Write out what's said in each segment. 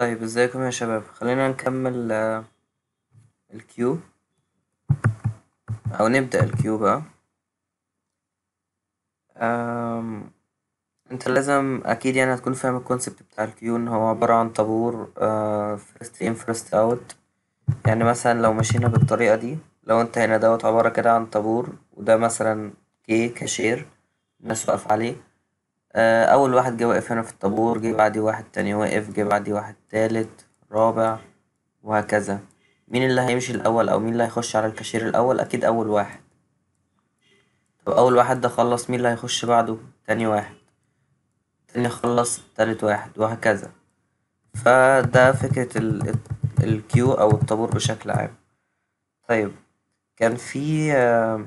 طيب ازيكم يا شباب خلينا نكمل آه، الكيو او نبدأ الكيو بقى آم، انت لازم اكيد يعني هتكون فاهم الكونسبت بتاع الكيو ان هو عبارة عن طابور فيرست ان فيرست اوت يعني مثلا لو مشينا بالطريقة دي لو انت هنا دوت عبارة كده عن طابور وده مثلا كي كاشير الناس واقفة عليه آه، أول واحد جه واقف هنا في الطابور جه بعديه واحد تاني واقف جه بعديه واحد تالت رابع وهكذا مين اللي هيمشي الأول أو مين اللي هيخش على الكاشير الأول أكيد أول واحد طب أول واحد ده خلص مين اللي هيخش بعده تاني واحد تاني خلص تالت واحد وهكذا فده فكرة ال الكيو أو الطابور بشكل عام طيب كان في آه،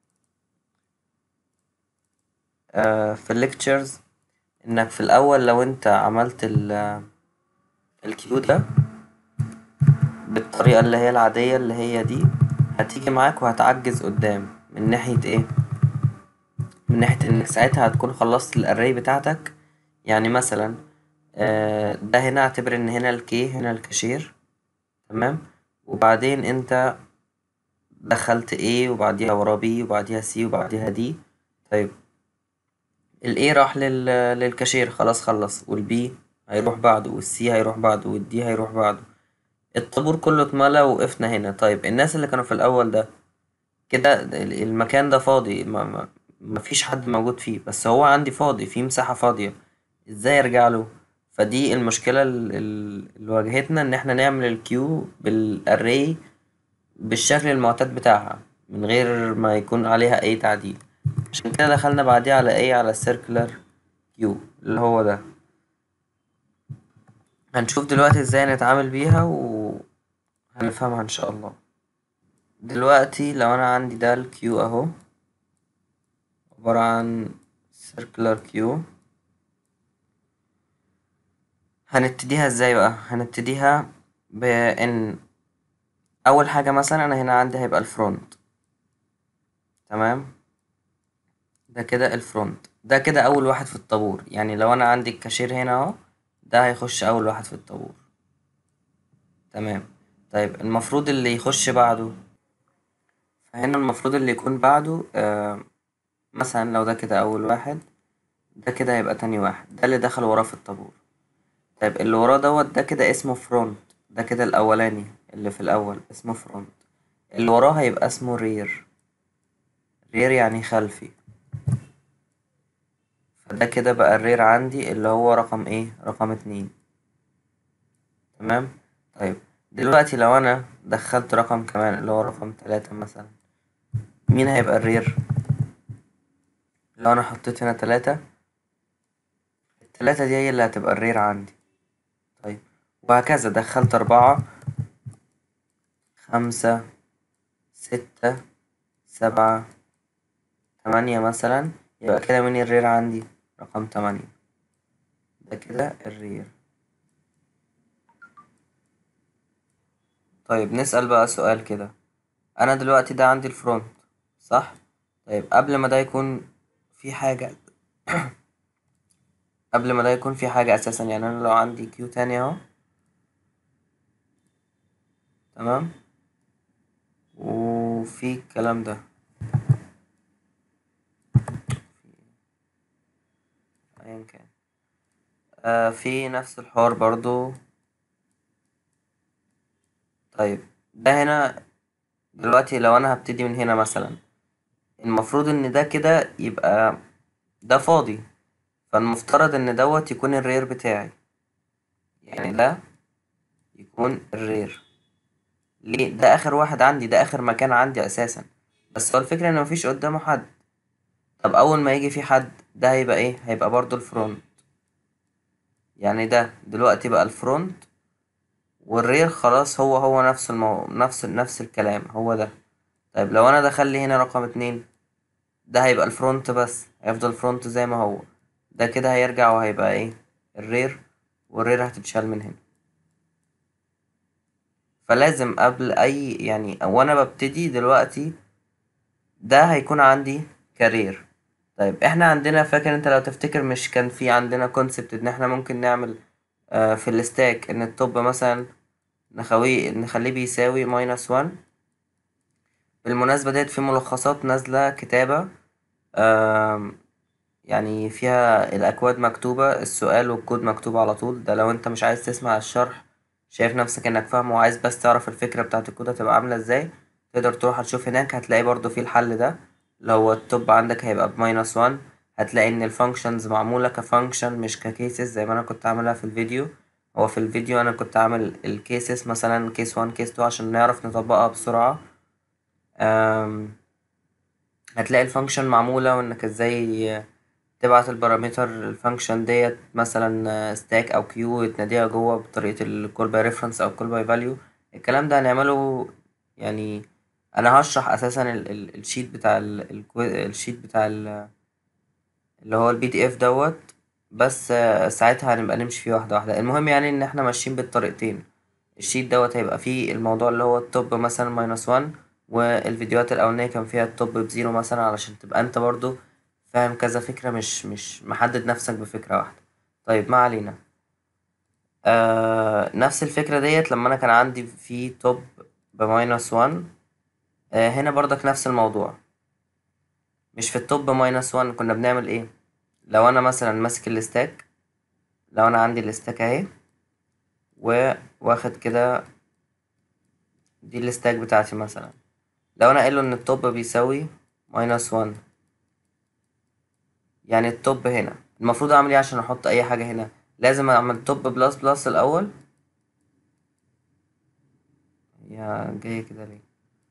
آه، في الليكتشرز انك في الاول لو انت عملت ال الكيو ده بالطريقة اللي هي العادية اللي هي دي هتيجي معاك وهتعجز قدام من ناحية ايه من ناحية انك ساعتها هتكون خلصت الاري بتاعتك يعني مثلا آه، ده هنا اعتبر ان هنا الكي هنا الكاشير تمام وبعدين انت دخلت A وبعديها وراه B وبعديها C وبعديها D طيب ال A راح لل... للكاشير خلاص خلص وال B هيروح بعده وال C هيروح بعده وال D هيروح بعده الطابور كله اتملى وقفنا هنا طيب الناس اللي كانوا في الأول ده كده ال- المكان ده فاضي ما... ما... مفيش حد موجود فيه بس هو عندي فاضي في مساحة فاضية ازاي ارجع له فدي المشكلة ال- ال- اللي واجهتنا ان احنا نعمل الكيو بالاري بالشكل المعتاد بتاعها من غير ما يكون عليها اي تعديل عشان كده دخلنا بعديها على ايه على السيركلر كيو اللي هو ده هنشوف دلوقتي ازاي نتعامل بيها وهنفهمها ان شاء الله دلوقتي لو انا عندي ده الكيو اهو عبارة عن سيركلر كيو هنبتديها ازاي بقى هنبتديها بان اول حاجة مثلا انا هنا عندي هيبقى الفرونت تمام ده كده الفرونت ده كده اول واحد في الطابور يعني لو انا عندي الكاشير هنا اهو ده هيخش اول واحد في الطابور تمام طيب المفروض اللي يخش بعده فهنا المفروض اللي يكون بعده آه مثلا لو ده كده اول واحد ده كده هيبقى تاني واحد ده اللي دخل وراه في الطابور طيب اللي وراه دوت ده كده اسمه فرونت ده كده الاولاني اللي في الاول اسمه فرونت اللي وراه هيبقى اسمه رير رير يعني خلفي فده كده بقى الرير عندي اللي هو رقم ايه رقم اتنين تمام طيب دلوقتي لو انا دخلت رقم كمان اللي هو رقم تلاتة مثلا مين هيبقى الرير لو انا حطيت هنا تلاتة التلاتة دي هي اللي هتبقى الرير عندي طيب وهكذا دخلت أربعة خمسة ستة سبعة تمانية مثلا يبقى كده مين الرير عندي رقم تمانية ده كده الرير طيب نسأل بقى سؤال كده أنا دلوقتي ده عندي الفرونت صح طيب قبل ما ده يكون في حاجة قبل ما ده يكون في حاجة أساسا يعني أنا لو عندي كيو تاني أهو تمام وفي الكلام ده أيا كان آه في نفس الحوار برضو طيب ده هنا دلوقتي لو أنا هبتدي من هنا مثلا المفروض إن ده كده يبقى ده فاضي فالمفترض إن دوت يكون الرير بتاعي يعني ده يكون الرير ليه ده آخر واحد عندي ده آخر مكان عندي أساسا بس هو الفكرة إن مفيش قدامه حد طب أول ما يجي في حد ده هيبقى إيه هيبقى برضو الفرونت يعني ده دلوقتي بقى الفرونت والرير خلاص هو هو نفس المو... نفس نفس الكلام هو ده طيب لو أنا دخل لي هنا رقم اتنين ده هيبقى الفرونت بس هيفضل فرونت زي ما هو ده كده هيرجع وهيبقى ايه الرير والرير هتتشال من هنا فلازم قبل اي يعني وانا ببتدي دلوقتي ده هيكون عندي كارير طيب احنا عندنا فاكر انت لو تفتكر مش كان في عندنا كونسبت ان احنا ممكن نعمل آه في الستاك ان التوب مثلا نخليه نخليه بيساوي ماينس وان بالمناسبة ديت في ملخصات نازلة كتابة آم، يعني فيها الأكواد مكتوبة السؤال والكود مكتوب على طول ده لو انت مش عايز تسمع الشرح شايف نفسك انك فاهمه وعايز بس تعرف الفكرة بتاعت الكود هتبقى عاملة ازاي تقدر تروح هتشوف هناك هتلاقي برضو فيه الحل ده لو التوب عندك هيبقى بماينس وان هتلاقي ان الفانكشنز معمولة كفانكشن مش ككيسز زي ما انا كنت عاملها في الفيديو هو في الفيديو انا كنت عامل الكيسز مثلا كيس وان كيس تو عشان نعرف نطبقها بسرعة أم، هتلاقي الفانكشن معمولة وانك ازاي تبعت البارامتر الفانكشن ديت مثلا ستاك او كيو تناديها جوه بطريقة الكول باي ريفرنس او الكول باي فاليو الكلام ده هنعمله يعني انا هشرح اساسا ال- ال- الشيت بتاع ال- الكو- الشيت بتاع ال- اللي هو البي دي اف دوت بس آه، ساعتها هنبقى نمشي فيه واحدة واحدة المهم يعني ان احنا ماشيين بالطريقتين الشيت دوت هيبقى فيه الموضوع اللي هو التوب مثلا ماينس وان والفيديوهات الأولانية كان فيها التوب بزيرو مثلا علشان تبقى انت برضو فاهم كذا فكرة مش مش محدد نفسك بفكرة واحدة طيب ما علينا آه نفس الفكرة ديت لما أنا كان عندي في توب بماينس وان آه هنا برضك نفس الموضوع مش في التوب بماينس وان كنا بنعمل ايه لو أنا مثلا ماسك الستاك لو أنا عندي الستاك اهي وواخد كده دي الستاك بتاعتي مثلا لو أنا قايله إن التوب بيساوي ماينس وان يعني التوب هنا المفروض أعمل ايه عشان أحط أي حاجة هنا لازم أعمل توب بلس بلس الأول يا جاية كده ليه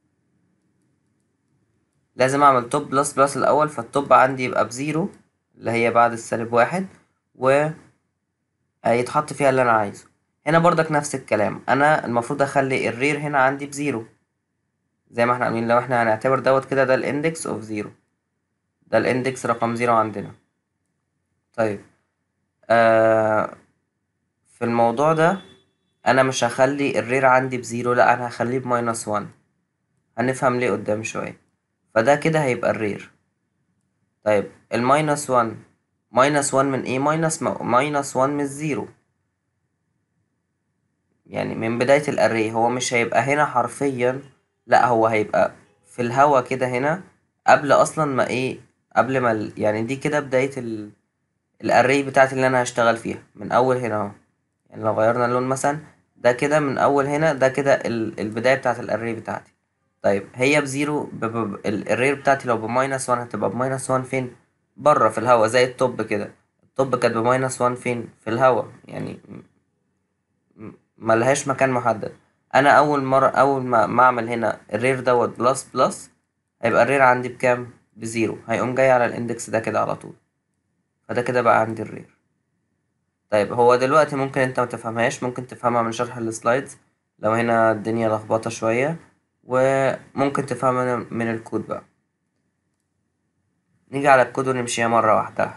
لازم اعمل توب بلس بلس الاول فالتوب عندي يبقى بزيرو اللي هي بعد السالب واحد و يتحط فيها اللي انا عايزه هنا برضك نفس الكلام انا المفروض اخلي الرير هنا عندي بزيرو زي ما احنا عاملين لو احنا هنعتبر دوت كده ده الاندكس اوف زيرو ده الاندكس رقم زيرو عندنا طيب آه في الموضوع ده انا مش هخلي الرير عندي بزيرو لا انا هخليه بماينس وان هنفهم ليه قدام شوية فده كده هيبقى الرير طيب الماينس وان ماينس وان من ايه ماينس ماينس وان من الزيرو يعني من بداية الاري هو مش هيبقى هنا حرفيا لا هو هيبقى في الهوا كده هنا قبل اصلا ما ايه قبل ما ال... يعني دي كده بداية ال... الاري بتاعتي اللي انا هشتغل فيها من اول هنا اهو يعني لو غيرنا اللون مثلا ده كده من اول هنا ده كده ال... البداية بتاعت الاري بتاعتي طيب هي بزيرو ب... ب... ب... ال- الرير بتاعتي لو بماينس وان هتبقى بماينس وان فين بره في الهوا زي التوب كده التوب كانت بماينس وان فين في الهوا يعني م- ملهاش مكان محدد انا اول مرة اول ما ما اعمل هنا الرير دوت بلس بلس هيبقى الرير عندي بكام بزيرو هيقوم جاي على الاندكس ده كده على طول فده كده بقى عندي الرير طيب هو دلوقتي ممكن انت ما تفهمهاش ممكن تفهمها من شرح السلايدز لو هنا الدنيا لخبطة شوية وممكن تفهمها من الكود بقى نيجي على الكود ونمشيها مرة واحدة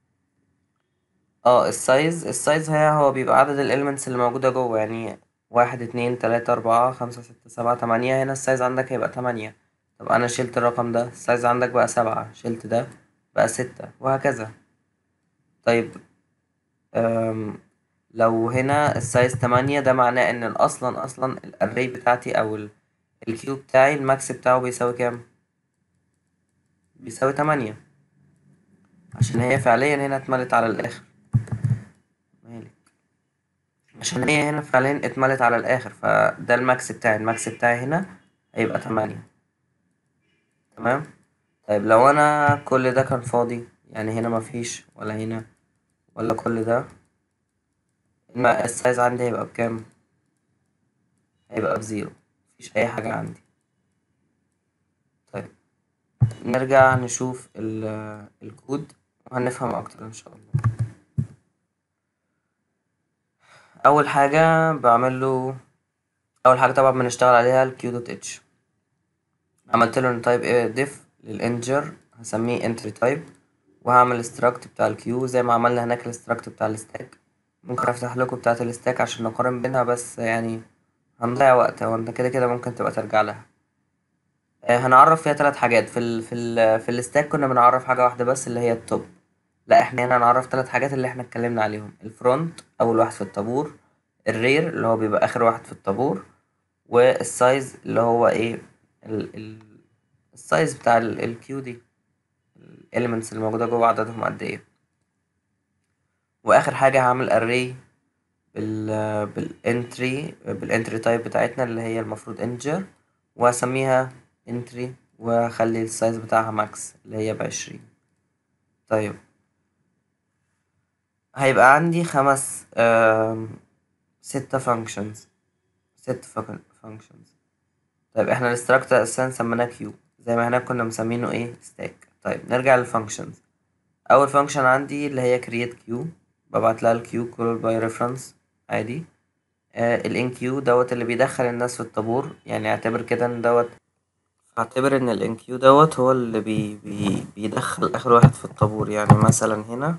اه السايز السايز هي هو بيبقى عدد الاليمنتس اللي موجودة جوه يعني واحد اتنين تلاتة أربعة خمسة ستة سبعة تمانية هنا السايز عندك هيبقى تمانية طب أنا شلت الرقم ده السايز عندك بقى سبعة شلت ده بقى ستة وهكذا طيب أم لو هنا السايز تمانية ده معناه إن أصلا أصلا الأري بتاعتي أو ال- الكيو بتاعي الماكس بتاعه بيساوي كام؟ بيساوي تمانية عشان هي فعليا هنا اتملت على الآخر مالك عشان هي هنا فعليا اتملت على الآخر فده الماكس بتاعي الماكس بتاعي هنا هيبقى تمانية تمام طيب لو أنا كل ده كان فاضي يعني هنا مفيش ولا هنا ولا كل ده الم- السايز عندي هيبقى بكام؟ هيبقى بزيرو مفيش أي حاجة عندي طيب نرجع نشوف ال- الكود وهنفهم أكتر إن شاء الله أول حاجة بعمله أول حاجة طبعا بنشتغل عليها ال q.h عملت له تايب ايه diff للانتجر هسميه entry type وهعمل struct بتاع ال q زي ما عملنا هناك ال struct بتاع الستاك ممكن افتح لكم بتاعة الستاك عشان نقارن بينها بس يعني هنضيع وقت هو انت كده كده ممكن تبقى ترجع لها آه، هنعرف فيها ثلاث حاجات في ال في ال في الستاك كنا بنعرف حاجة واحدة بس اللي هي التوب لا احنا هنا هنعرف تلات حاجات اللي احنا اتكلمنا عليهم الفرونت اول واحد في الطابور الرير اللي هو بيبقى اخر واحد في الطابور والسايز اللي هو ايه ال ال السايز بتاع الكيو دي الاليمنتس اللي موجوده جوه عددهم قد ايه واخر حاجه هعمل array بال بالانتري بالانتري تايب بتاعتنا اللي هي المفروض integer واسميها entry واخلي السايز بتاعها ماكس اللي هي بعشرين طيب هيبقى عندي خمس آم، ستة functions ست functions طيب احنا الاستراكتور اساسا سميناه كيو زي ما هناك كنا مسمينه ايه ستاك طيب نرجع للفانكشنز اول فانكشن عندي اللي هي create queue ببعت لها الكيو كول باي ريفرنس عادي آه الان كيو دوت اللي بيدخل الناس في الطابور يعني اعتبر كده ان دوت اعتبر ان الان كيو دوت هو اللي بي بي بيدخل اخر واحد في الطابور يعني مثلا هنا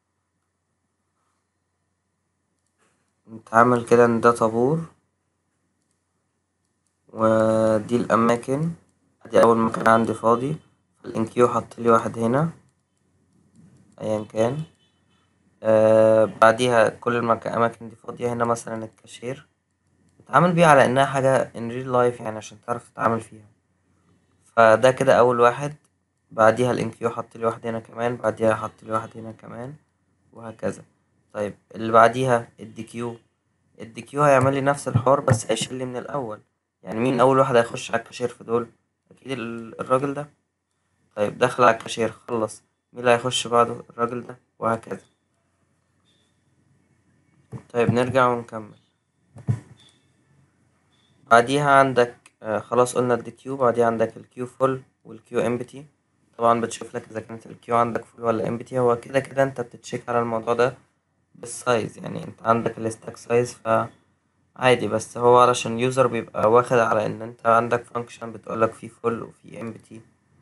نتعامل كده ان ده طابور ودي الاماكن ادي اول مكان عندي فاضي الان كيو حط لي واحد هنا ايا كان آه بعديها كل الاماكن دي فاضيه هنا مثلا الكاشير اتعامل بيها على انها حاجه in real life يعني عشان تعرف تتعامل فيها فده كده اول واحد بعديها الان كيو حط لي واحد هنا كمان بعديها حط لي واحد هنا كمان وهكذا طيب اللي بعديها الدي كيو الدي كيو هيعمل لي نفس الحوار بس هيشيل لي من الاول يعني مين اول واحد هيخش على الكاشير في دول اكيد ال- الراجل ده طيب دخل على الكاشير خلص مين اللي هيخش بعده الراجل ده وهكذا طيب نرجع ونكمل بعديها عندك آه خلاص قلنا الدي كيو بعديها عندك الكيو فول والكيو امبتي طبعا بتشوف لك اذا كانت الكيو عندك فول ولا امبتي هو كده كده انت بتتشيك على الموضوع ده بالسايز يعني انت عندك الستاك سايز ف عادي بس هو علشان اليوزر بيبقى واخد على ان انت عندك فانكشن بتقولك في فول وفي امبتي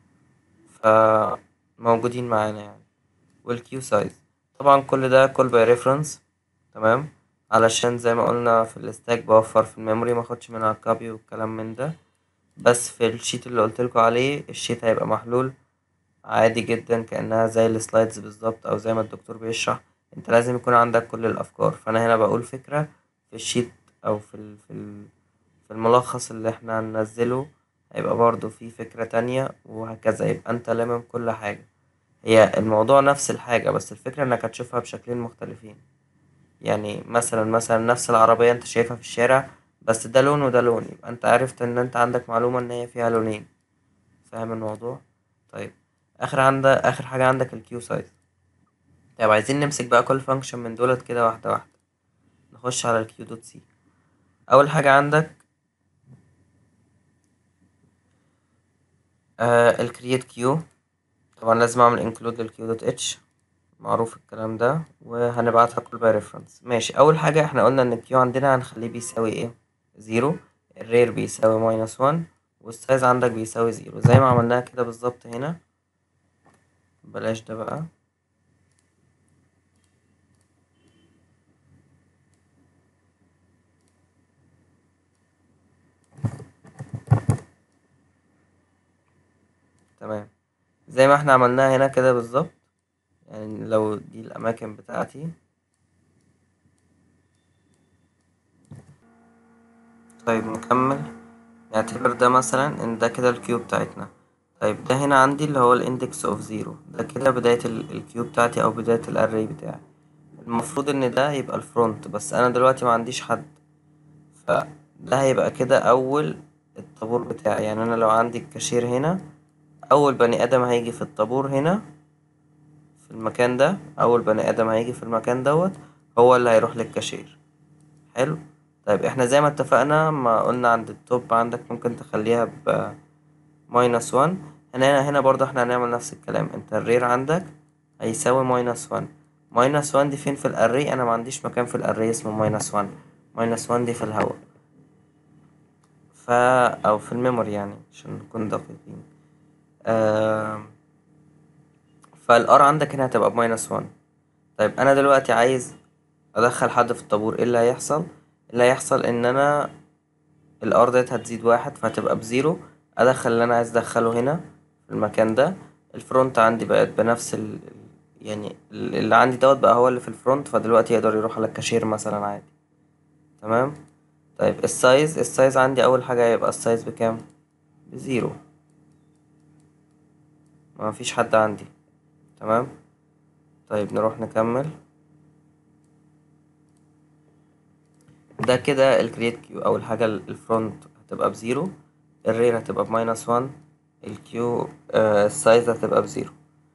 فموجودين معانا يعني والكيو سايز طبعا كل ده كل باي ريفرنس تمام علشان زي ما قلنا في الستاك بوفر في الميموري ماخدش منها كوبي والكلام من ده بس في الشيت اللي قلتلكوا عليه الشيت هيبقى محلول عادي جدا كأنها زي السلايدز بالظبط او زي ما الدكتور بيشرح انت لازم يكون عندك كل الافكار فانا هنا بقول فكرة في الشيت او في ال في ال في الملخص اللي احنا هننزله هيبقى برضو في فكرة تانية وهكذا يبقى انت لامم كل حاجة هي الموضوع نفس الحاجة بس الفكرة انك هتشوفها بشكلين مختلفين يعني مثلا مثلا نفس العربية انت شايفها في الشارع بس ده لون وده لون يبقى انت عرفت ان انت عندك معلومة ان هي فيها لونين فاهم الموضوع طيب اخر عندك اخر حاجة عندك الكيو سايز طيب عايزين نمسك بقى كل فانكشن من دولت كده واحدة واحدة نخش على الكيو دوت سي اول حاجة عندك آه الكرييت كيو طبعا لازم اعمل include للكيو دوت اتش معروف الكلام ده وهنبعتها كل باي ريفرنس ماشي اول حاجة احنا قلنا ان الكيو عندنا هنخليه بيساوي ايه زيرو الرير بيساوي ماينس وان والسايز عندك بيساوي زيرو زي ما عملناها كده بالظبط هنا بلاش ده بقى تمام زي ما احنا عملناها هنا كده بالظبط يعني لو دي الأماكن بتاعتي طيب نكمل نعتبر ده مثلا ان ده كده الكيو بتاعتنا طيب ده هنا عندي اللي هو الاندكس اوف زيرو ده كده بداية الكيو بتاعتي او بداية الاري بتاعي المفروض ان ده يبقى الفرونت بس انا دلوقتي ما عنديش حد فده هيبقى كده اول الطابور بتاعي يعني انا لو عندي الكاشير هنا اول بني ادم هيجي في الطابور هنا في المكان ده اول بني ادم هيجي في المكان دوت هو اللي هيروح للكاشير حلو طيب احنا زي ما اتفقنا ما قلنا عند التوب عندك ممكن تخليها ب ماينس وان هنا هنا هنا برضه احنا هنعمل نفس الكلام انت الرير عندك هيساوي ماينس وان ماينس وان دي فين في الاري انا ما عنديش مكان في الاري اسمه ماينس وان ماينس وان دي في الهواء ف او في الميموري يعني عشان نكون دقيقين آه... فالار عندك هنا هتبقى بماينس وان طيب انا دلوقتي عايز ادخل حد في الطابور ايه اللي هيحصل اللي هيحصل ان انا الار ديت هتزيد واحد فهتبقى بزيرو ادخل اللي انا عايز ادخله هنا في المكان ده الفرونت عندي بقت بنفس ال يعني اللي عندي دوت بقى هو اللي في الفرونت فدلوقتي يقدر يروح على الكاشير مثلا عادي تمام طيب السايز السايز عندي اول حاجة هيبقى السايز بكام بزيرو ما فيش حد عندي تمام طيب نروح نكمل ده كده الكرييت كيو اول حاجة الفرونت هتبقى بزيرو الرير هتبقى بماينس وان الكيو السايز هتبقى بزيرو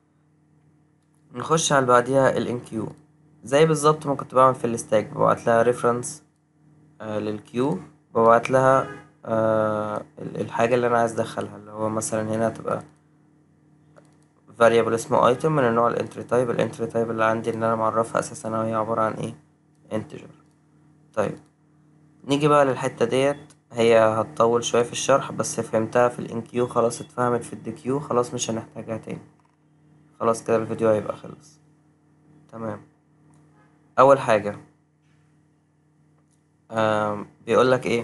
نخش على اللي بعديها الانكيو زي بالظبط ما كنت بعمل في الستاك ببعت لها ريفرنس آه للكيو ببعت لها آه الحاجة اللي أنا عايز أدخلها اللي هو مثلا هنا هتبقى variable اسمه item من النوع الانتري تايب الانتري تايب اللي عندي اللي أنا معرفها أساسا وهي عبارة عن ايه integer طيب نيجي بقى للحتة ديت هي هتطول شوية في الشرح بس فهمتها في الانكيو خلاص اتفهمت في الديكيو خلاص مش هنحتاجها تاني خلاص كده الفيديو هيبقى خلص تمام اول حاجة بيقولك ايه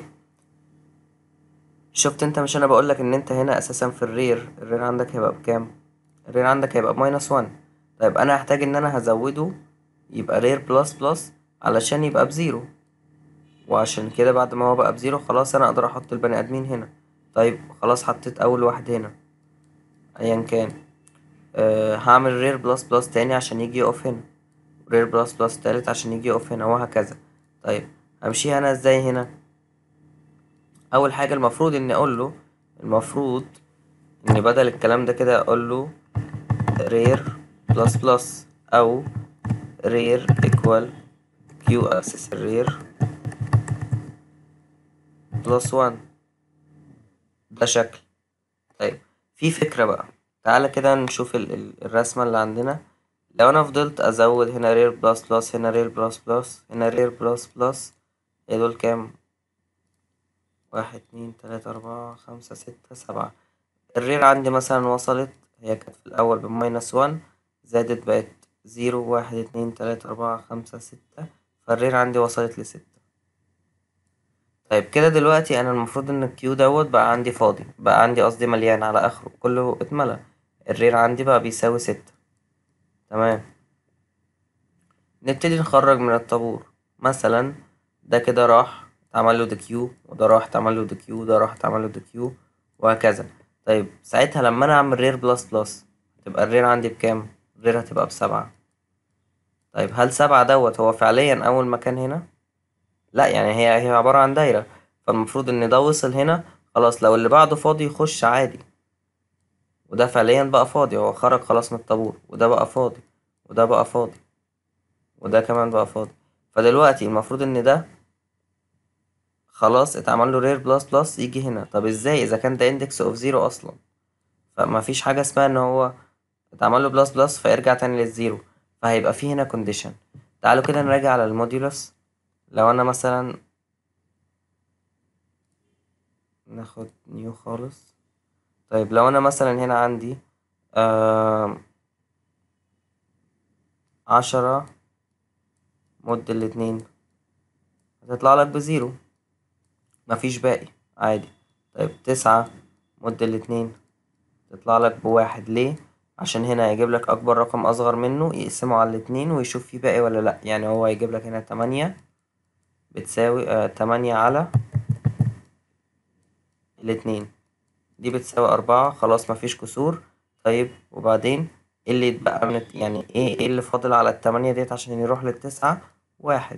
شفت انت مش انا بقولك ان انت هنا اساسا في الرير الرير عندك هيبقى بكام الرير عندك هيبقى بماينس وان طيب انا هحتاج ان انا هزوده يبقى رير بلس بلس علشان يبقى بزيرو وعشان كده بعد ما هو بقى بزيرو خلاص انا اقدر احط البني ادمين هنا طيب خلاص حطيت اول واحد هنا ايا كان أه هعمل رير بلس بلس تاني عشان يجي يقف هنا رير بلس بلس تالت عشان يجي يقف هنا وهكذا طيب همشيها انا ازاي هنا اول حاجة المفروض اني اقول له المفروض اني بدل الكلام ده كده اقول له رير بلس بلس او رير equal كيو اكسس الرير بلس وان ده شكل طيب في فكرة بقى تعالى كده نشوف ال ال الرسمة اللي عندنا لو انا فضلت ازود هنا رير بلس بلس هنا رير بلس بلس هنا رير بلس بلس هي دول كام واحد اتنين تلاتة اربعة خمسة ستة سبعة الرير عندي مثلا وصلت هي كانت في الاول بماينس وان زادت بقت زيرو واحد اتنين تلاتة اربعة خمسة ستة فالرير عندي وصلت لستة طيب كده دلوقتي انا المفروض ان الكيو دوت بقى عندي فاضي بقى عندي قصدي مليان على اخره كله اتملى الرير عندي بقى بيساوي ستة تمام نبتدي نخرج من الطابور مثلا ده كده راح اتعمل له ديكيو وده راح اتعمل له ديكيو وده راح اتعمل له ديكيو وهكذا طيب ساعتها لما انا اعمل رير بلس بلس تبقى الرير عندي بكام الرير هتبقى بسبعة طيب هل سبعة دوت هو فعليا اول مكان هنا لا يعني هي هي عبارة عن دايرة فالمفروض ان ده وصل هنا خلاص لو اللي بعده فاضي يخش عادي وده فعليا بقى فاضي هو خرج خلاص من الطابور وده بقى فاضي وده بقى فاضي وده كمان بقى فاضي فدلوقتي المفروض ان ده خلاص اتعمل له رير بلس بلس يجي هنا طب ازاي اذا كان ده اندكس اوف زيرو اصلا فما فيش حاجة اسمها ان هو اتعمل له بلس بلس فيرجع تاني للزيرو فهيبقى في هنا كونديشن تعالوا كده نراجع على الموديولس لو انا مثلا ناخد نيو خالص طيب لو انا مثلا هنا عندي آه عشرة مد الاتنين هتطلع لك بزيرو مفيش باقي عادي طيب تسعة مد الاتنين تطلع لك بواحد ليه عشان هنا هيجيب لك اكبر رقم اصغر منه يقسمه على الاتنين ويشوف فيه باقي ولا لا يعني هو هيجيب لك هنا تمانية بتساوي آه تمانية على الاتنين دي بتساوي أربعة خلاص مفيش كسور طيب وبعدين ايه اللي يتبقى من الت- يعني ايه ايه اللي فاضل على التمانية ديت عشان يروح للتسعة واحد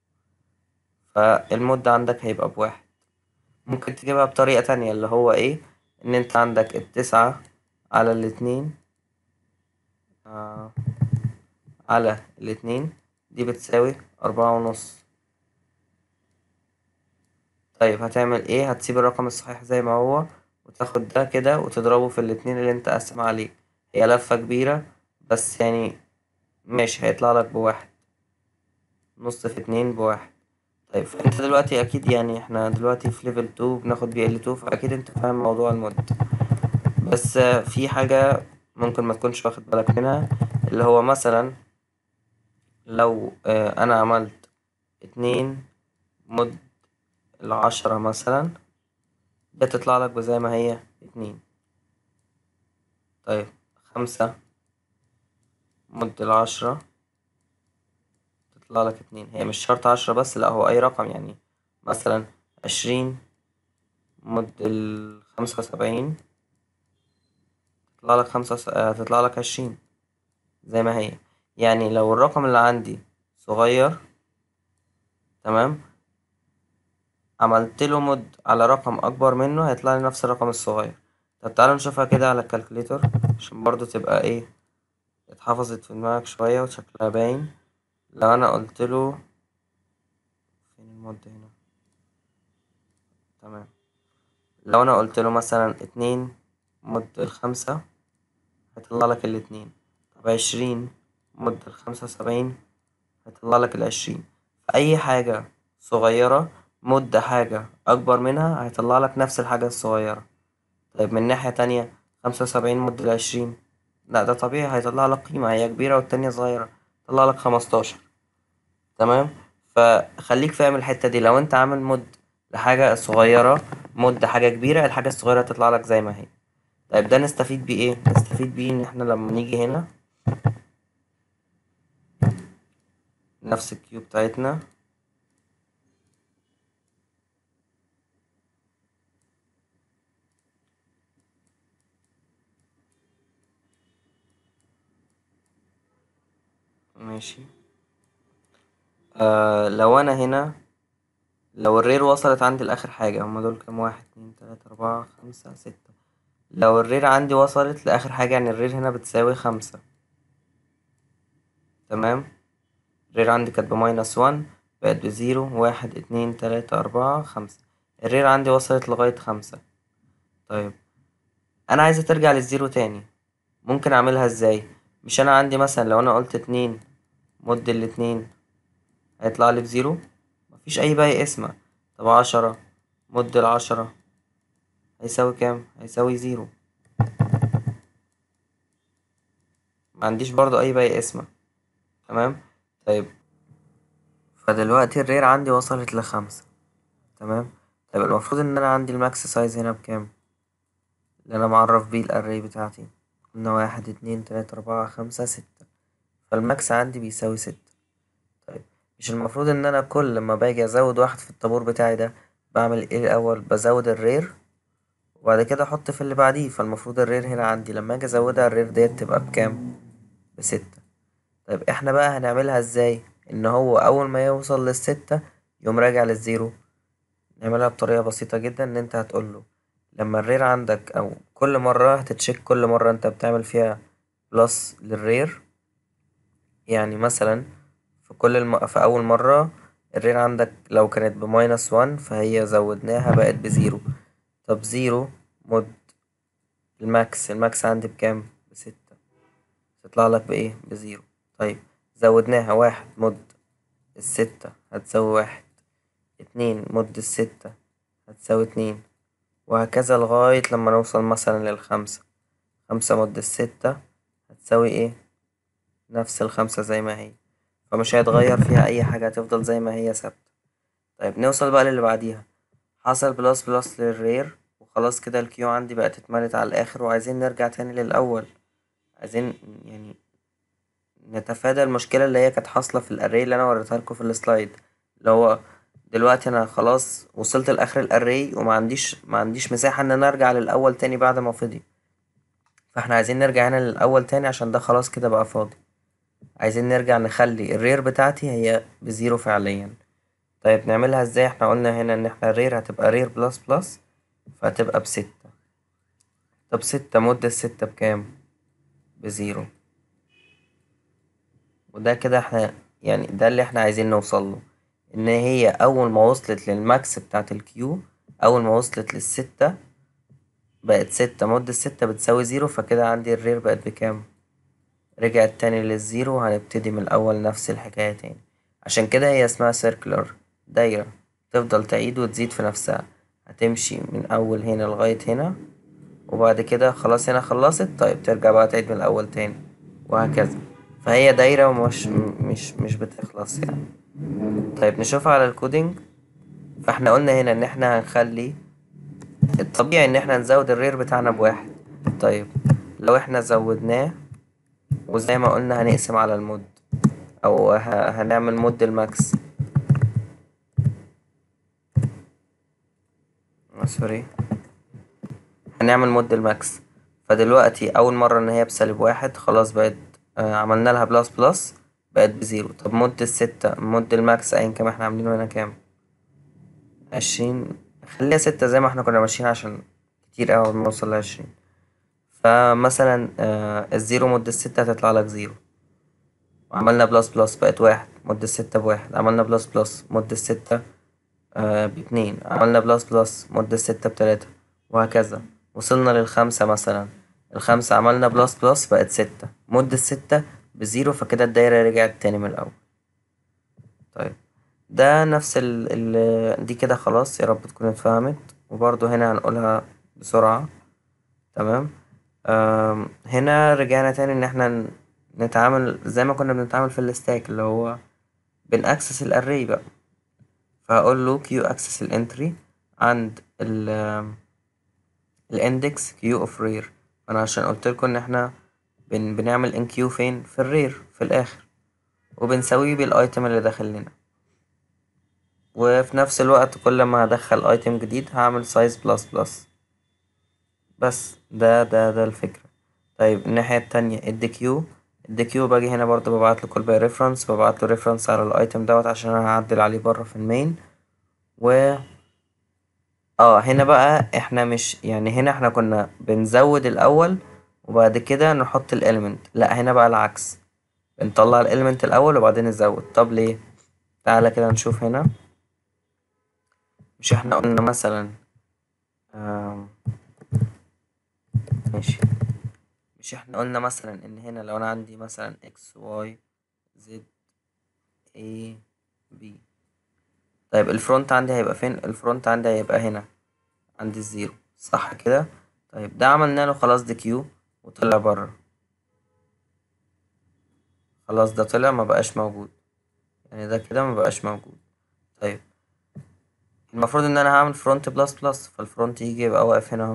فالمد عندك هيبقى بواحد ممكن تجيبها بطريقة تانية اللي هو ايه ان انت عندك التسعة على الاتنين آه على الاتنين دي بتساوي أربعة ونص طيب هتعمل ايه هتسيب الرقم الصحيح زي ما هو وتاخد ده كده وتضربه في الاتنين اللي انت قسم عليه هي لفة كبيرة بس يعني ماشي هيطلع لك بواحد نص في اتنين بواحد طيب فانت دلوقتي اكيد يعني احنا دلوقتي في ليفل تو بناخد بي ال تو فاكيد انت فاهم موضوع المود بس آه، في حاجة ممكن ما تكونش واخد بالك منها اللي هو مثلا لو آه، انا عملت اتنين مد العشرة مثلا بتطلع لك بزي ما هي اتنين طيب خمسة مد العشرة تطلع لك اتنين هي مش شرط عشرة بس لأ هو أي رقم يعني مثلا عشرين مد الخمسة وسبعين تطلع لك خمسة وس... آه، تطلع لك عشرين زي ما هي يعني لو الرقم اللي عندي صغير تمام عملت له مد على رقم أكبر منه هيطلع لي نفس الرقم الصغير طب تعالوا نشوفها كده على الكالكوليتر عشان برضو تبقى ايه اتحفظت في دماغك شوية وشكلها باين لو أنا قلت له فين المد هنا تمام لو أنا قلت له مثلا اتنين مد الخمسة هيطلع لك الاتنين طب عشرين مد الخمسة وسبعين هيطلع لك العشرين فأي حاجة صغيرة مد حاجة أكبر منها هيطلع لك نفس الحاجة الصغيرة طيب من ناحية تانية خمسة وسبعين مد العشرين لأ ده طبيعي هيطلع لك قيمة هي كبيرة والتانية صغيرة يطلع لك خمستاشر تمام فخليك فاهم الحتة دي لو انت عامل مد لحاجة صغيرة مد حاجة كبيرة الحاجة الصغيرة تطلع لك زي ما هي طيب ده نستفيد بيه ايه نستفيد بيه ان احنا لما نيجي هنا نفس الكيو بتاعتنا ماشي آه لو انا هنا لو الرير وصلت عندي لاخر حاجة هما دول كام واحد اتنين تلاتة اربعة خمسة ستة لو الرير عندي وصلت لاخر حاجة يعني الرير هنا بتساوي خمسة تمام الرير عندي كانت بماينس وان بقت بزيرو واحد اتنين تلاتة اربعة خمسة الرير عندي وصلت لغاية خمسة طيب انا عايزة ترجع للزيرو تاني ممكن اعملها ازاي مش انا عندي مثلا لو انا قلت اتنين مد الاتنين هيطلع لي بزيرو مفيش اي باقي اسمها طب عشرة مد العشرة هيساوي كام هيساوي زيرو ما عنديش برضو اي باقي اسمها تمام طيب فدلوقتي الرير عندي وصلت لخمسة تمام طيب المفروض ان انا عندي الماكس سايز هنا بكام اللي انا معرف بيه الاري بتاعتي قلنا واحد اتنين تلاتة اربعة خمسة ستة فالماكس عندي بيساوي ستة طيب مش المفروض ان انا كل ما باجي ازود واحد في الطابور بتاعي ده بعمل ايه الاول بزود الرير وبعد كده احط في اللي بعديه فالمفروض الرير هنا عندي لما اجي ازودها الرير ديت تبقى بكام بستة طيب احنا بقى هنعملها ازاي ان هو اول ما يوصل للستة يقوم راجع للزيرو نعملها بطريقة بسيطة جدا ان انت هتقوله لما الرير عندك او كل مرة هتتشيك كل مرة انت بتعمل فيها بلس للرير يعني مثلا في كل الم... في اول مرة الرير عندك لو كانت بماينس وان فهي زودناها بقت بزيرو طب زيرو مد الماكس الماكس عندي بكام بستة تطلع لك بايه بزيرو طيب زودناها واحد مد الستة هتساوي واحد اتنين مد الستة هتساوي اتنين وهكذا لغاية لما نوصل مثلا للخمسة خمسة مد الستة هتساوي ايه نفس الخمسة زي ما هي فمش هيتغير فيها أي حاجة هتفضل زي ما هي ثابتة طيب نوصل بقى للي بعديها حصل بلس بلس للرير وخلاص كده الكيو عندي بقت اتملت على الآخر وعايزين نرجع تاني للأول عايزين يعني نتفادى المشكلة اللي هي كانت حاصلة في الأري اللي أنا وريتها لكم في السلايد اللي هو دلوقتي أنا خلاص وصلت لآخر الأري وما عنديش ما عنديش مساحة إن أنا أرجع للأول تاني بعد ما فضي فاحنا عايزين نرجع هنا للأول تاني عشان ده خلاص كده بقى فاضي عايزين نرجع نخلي الرير بتاعتي هي بزيرو فعليا طيب نعملها ازاي احنا قلنا هنا ان احنا الرير هتبقى رير بلس بلس فهتبقى بستة طب ستة مد الستة بكام بزيرو وده كده احنا يعني ده اللي احنا عايزين نوصله ان هي اول ما وصلت للماكس بتاعت الكيو اول ما وصلت للستة بقت ستة مد الستة بتساوي زيرو فكده عندي الرير بقت بكام رجعت تاني للزيرو هنبتدي من الأول نفس الحكاية تاني عشان كده هي اسمها سيركلر دايرة تفضل تعيد وتزيد في نفسها هتمشي من أول هنا لغاية هنا وبعد كده خلاص هنا خلصت طيب ترجع بقى تعيد من الأول تاني وهكذا فهي دايرة ومش مش مش بتخلص يعني طيب نشوفها على الكودينج فاحنا قلنا هنا ان احنا هنخلي الطبيعي ان احنا نزود الرير بتاعنا بواحد طيب لو احنا زودناه وزي ما قلنا هنقسم على المود او ه- هنعمل مود الماكس آه، سوري هنعمل مود الماكس فدلوقتي اول مرة ان هي بسالب واحد خلاص بقت آه عملنا لها بلس بلس بقت بزيرو طب مود الستة مود الماكس ايا كام احنا عاملينه هنا كام عشرين خليها ستة زي ما احنا كنا ماشيين عشان كتير اوي ما نوصل لعشرين فمثلا آه الزيرو مود الستة هتطلع لك زيرو عملنا بلس بلس بقت واحد مد الستة بواحد عملنا بلس بلس مد الستة آه باتنين عملنا بلس بلس مد الستة بتلاتة وهكذا وصلنا للخمسة مثلا الخمسة عملنا بلس بلس بقت ستة مد الستة بزيرو فكده الدايرة رجعت تاني من الأول طيب ده نفس ال ال دي كده خلاص يا رب تكون اتفهمت وبرضو هنا هنقولها بسرعة تمام آم، هنا رجعنا تاني ان احنا ن- نتعامل زي ما كنا بنتعامل في الستاك اللي هو بنأكسس الاري بقى فهقول له كيو اكسس الانتري عند ال الاندكس كيو اوف رير انا عشان قلت لكم ان احنا بن بنعمل ان كيو فين في الرير في الاخر وبنساويه بالايتم اللي داخل لنا وفي نفس الوقت كل ما هدخل ايتم جديد هعمل سايز بلس بلس بس ده ده ده الفكرة طيب الناحية التانية الدي كيو الدي كيو باجي هنا برضو ببعت له كول باي ريفرنس ببعت له ريفرنس على الايتم دوت عشان انا هعدل عليه بره في المين و اه هنا بقى احنا مش يعني هنا احنا كنا بنزود الاول وبعد كده نحط الاليمنت لا هنا بقى العكس بنطلع الاليمنت الاول وبعدين نزود طب ليه تعالى كده نشوف هنا مش احنا قلنا مثلا آم، ماشي مش احنا قلنا مثلا ان هنا لو انا عندي مثلا x y z a b طيب الفرونت عندي هيبقى فين الفرونت عندي هيبقى هنا عند الزيرو صح كده طيب ده عملنا له خلاص دي كيو وطلع بره خلاص ده طلع ما بقاش موجود يعني ده كده ما بقاش موجود طيب المفروض ان انا هعمل فرونت بلس بلس فالفرونت يجي يبقى واقف هنا اهو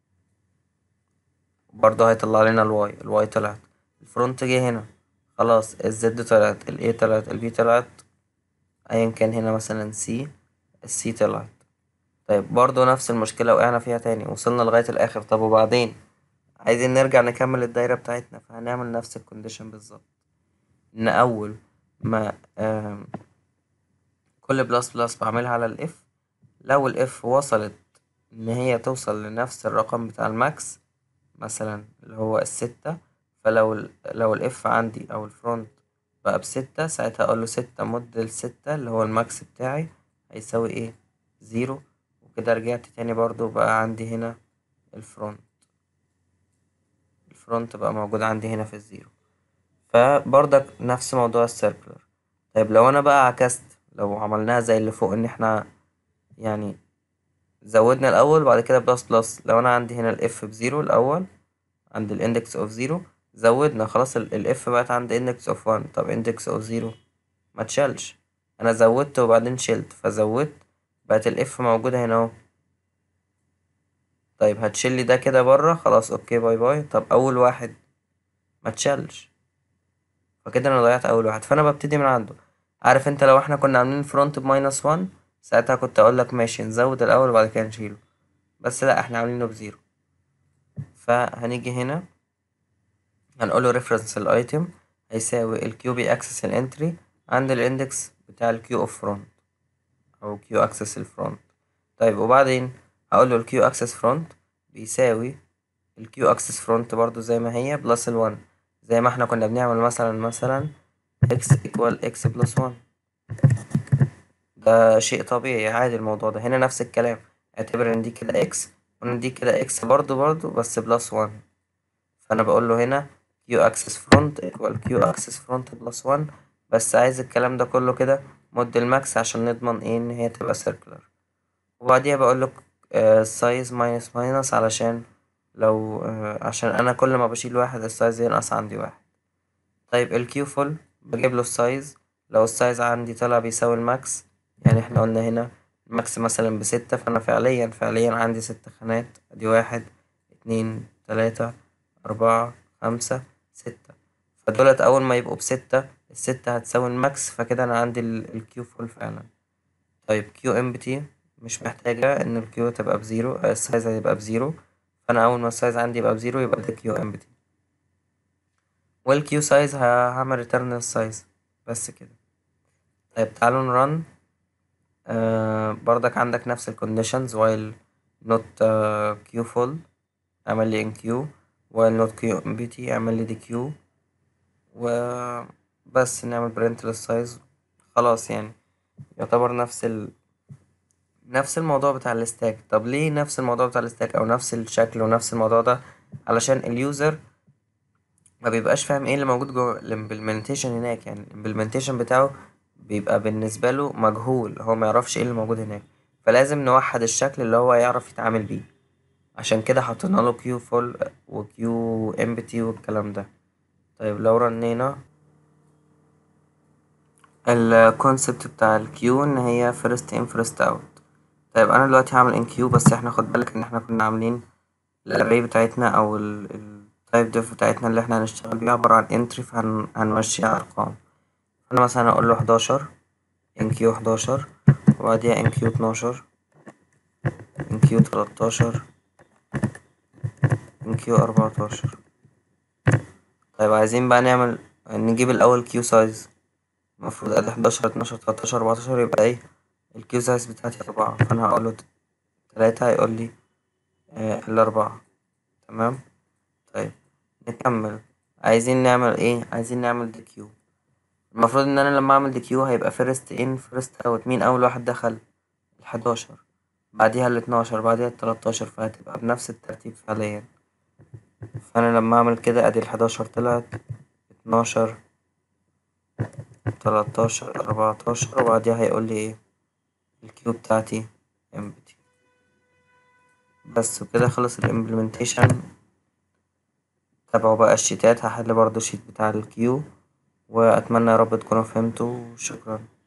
برضه هيطلع لنا الواي الواي طلعت الفرونت جه هنا خلاص الزد طلعت الاي طلعت البي طلعت ايا كان هنا مثلا سي السي طلعت طيب برضه نفس المشكلة وقعنا فيها تاني وصلنا لغاية الآخر طب وبعدين عايزين نرجع نكمل الدايرة بتاعتنا فهنعمل نفس الكونديشن بالظبط إن أول ما آم، كل بلس بلس بعملها على الإف لو الإف وصلت إن هي توصل لنفس الرقم بتاع الماكس مثلا اللي هو الستة فلو ال لو الإف عندي أو الفرونت بقى بستة ساعتها أقوله ستة مد الستة اللي هو الماكس بتاعي هيساوي إيه زيرو وكده رجعت تاني برضو بقى عندي هنا الفرونت الفرونت بقى موجود عندي هنا في الزيرو فبرضك نفس موضوع السيركلر طيب لو انا بقى عكست لو عملناها زي اللي فوق ان احنا يعني زودنا الاول وبعد كده بلس بلس لو انا عندي هنا الاف بزيرو الاول عند الاندكس اوف زيرو زودنا خلاص الاف بقت عند اندكس اوف وان طب اندكس اوف زيرو ما تشالش انا زودت وبعدين شلت فزودت بقت الاف موجودة هنا اهو طيب هتشيلي ده كده بره خلاص اوكي باي باي طب اول واحد ما تشالش فكده انا ضيعت اول واحد فانا ببتدي من عنده عارف انت لو احنا كنا عاملين فرونت بماينس وان ساعتها كنت اقول لك ماشي نزود الاول وبعد كده نشيله بس لا احنا عاملينه بزيرو فهنيجي هنا هنقوله ريفرنس الايتم هيساوي الكيو بي اكسس الانتري عند الاندكس بتاع الكيو اوف فرونت او كيو اكسس الفرونت طيب وبعدين هقول له الكيو اكسس فرونت بيساوي الكيو اكسس فرونت برضو زي ما هي بلس الوان زي ما احنا كنا بنعمل مثلا مثلا x equal x بلس 1 ده شيء طبيعي عادي الموضوع ده هنا نفس الكلام اعتبر ان دي كده x وان دي كده x برضو برضو بس بلس 1 فانا بقول له هنا q axis front equal q axis front بلس 1 بس عايز الكلام ده كله كده مود الماكس عشان نضمن ايه ان هي تبقى circular وبعديها بقول له سايز ماينس ماينس علشان لو آه، عشان انا كل ما بشيل واحد السايز ينقص عندي واحد طيب الكيو فول بجيب له السايز لو السايز عندي طلع بيساوي الماكس يعني احنا قلنا هنا الماكس مثلا بستة فانا فعليا فعليا عندي ست خانات ادي واحد اتنين تلاتة اربعة خمسة ستة فدولت اول ما يبقوا بستة الستة هتساوي الماكس فكده انا عندي الكيو فول فعلا طيب كيو امبتي مش محتاجة ان الكيو تبقى بزيرو السايز هيبقى بزيرو فانا اول ما السايز عندي يبقى بزيرو يبقى ده كيو امبتي والكيو سايز هعمل ريتيرن السايز بس كده طيب تعالوا نرن آه برضك عندك نفس الكونديشنز while not آه q full اعمل لي in q while not q empty اعمل لي دي q وبس نعمل print للسايز خلاص يعني يعتبر نفس ال نفس الموضوع بتاع الستاك طب ليه نفس الموضوع بتاع الستاك او نفس الشكل ونفس الموضوع ده علشان اليوزر ما بيبقاش فاهم ايه اللي موجود جوه الامبلمنتيشن هناك يعني الامبلمنتيشن بتاعه بيبقى بالنسبة له مجهول هو ما يعرفش ايه اللي موجود هناك فلازم نوحد الشكل اللي هو يعرف يتعامل بيه عشان كده حطينا له كيو فول وكيو امبتي والكلام ده طيب لو رنينا الكونسبت بتاع الكيو ان هي first in first out طيب انا دلوقتي هعمل ان كيو بس احنا خد بالك ان احنا كنا عاملين الاري بتاعتنا او التايب ديف بتاعتنا اللي احنا هنشتغل بيها عبارة عن انتري فهنمشيها ارقام انا مثلا اقول له حداشر ان كيو حداشر وبعديها ان كيو اتناشر ان كيو تلاتاشر ان كيو اربعتاشر طيب عايزين بقى نعمل نجيب الاول كيو سايز المفروض ادي حداشر اتناشر تلاتاشر اربعتاشر يبقى ايه الكيو سايز بتاعتي اربعة فانا هقول له تلاتة هيقول لي آه الاربعة تمام طيب نكمل عايزين نعمل ايه عايزين نعمل دي كيو المفروض ان انا لما اعمل دي كيو هيبقى فيرست ان فيرست اوت مين اول واحد دخل الحداشر بعديها الاتناشر بعديها التلاتاشر فهتبقى بنفس الترتيب فعليا فانا لما اعمل كده ادي الحداشر طلعت اتناشر تلاتاشر اربعتاشر وبعديها هيقول لي ايه الكيو بتاعتي امبتي بس وكده خلص الامبلمنتيشن تابعوا بقى الشيتات هحل برضو الشيت بتاع الكيو وأتمنى يا رب تكونوا فهمتوا شكرا